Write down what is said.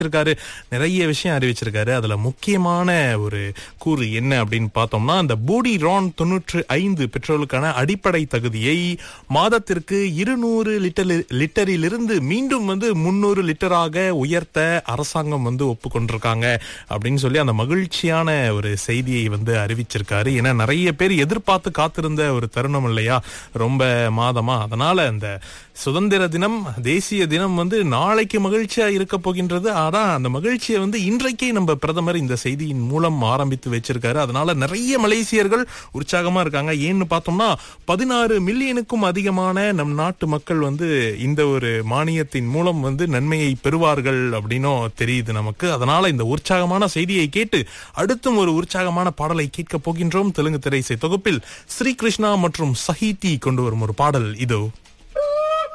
இருக்காரு நிறைய விஷயம் அறிவிச்சிருக்காரு அதுல முக்கியமான ஒரு கூறு என்ன அப்படின்னு பார்த்தோம்னா அந்த பூடி ரான் தொன்னூற்று ஐந்து பெட்ரோலுக்கான அடிப்படை தகுதியை மாதத்திற்கு இருநூறு லிட்டர் லிட்டரிலிருந்து மீண்டும் வந்து முன்னூறு லிட்டராக உயர்த்த அரசாங்கம் வந்து ஒப்புக்கொண்டிருக்காங்க அப்படின்னு சொல்லி அந்த மகிழ்ச்சியான ஒரு செய்தியை வந்து அறிவிச்சிருக்காரு ஏன்னா நிறைய பேர் எதிர்பார்த்து காத்திருந்த ஒரு தருணம் இல்லையா ரொம்ப மாதமா அதனால அந்த சுதந்திர தினம் தேசிய தினம் வந்து நாளைக்கு மகிழ்ச்சியா இருக்க போகின்றது ஆனா அந்த மகிழ்ச்சியை வந்து இன்றைக்கே நம்ம பிரதமர் இந்த செய்தியின் மூலம் ஆரம்பித்து வச்சிருக்காரு அதனால நிறைய மலேசியர்கள் உற்சாகமா இருக்காங்க ஏன்னு பார்த்தோம்னா பதினாறு மில்லியனுக்கும் அதிகமான நம் நாட்டு மக்கள் வந்து இந்த ஒரு மானியத்தின் மூலம் வந்து நன்மையை பெறுவார்கள் அப்படின்னும் தெரியுது நமக்கு அதனால இந்த உற்சாகமான செய்தியை கேட்டு அடுத்தும் ஒரு உற்சாகமான பாடலை கேட்க போகின்றோம் தெலுங்கு திரைசை தொகுப்பில் ஸ்ரீ கிருஷ்ணா மற்றும் சஹிதி கொண்டு வரும் ஒரு பாடல் இதோ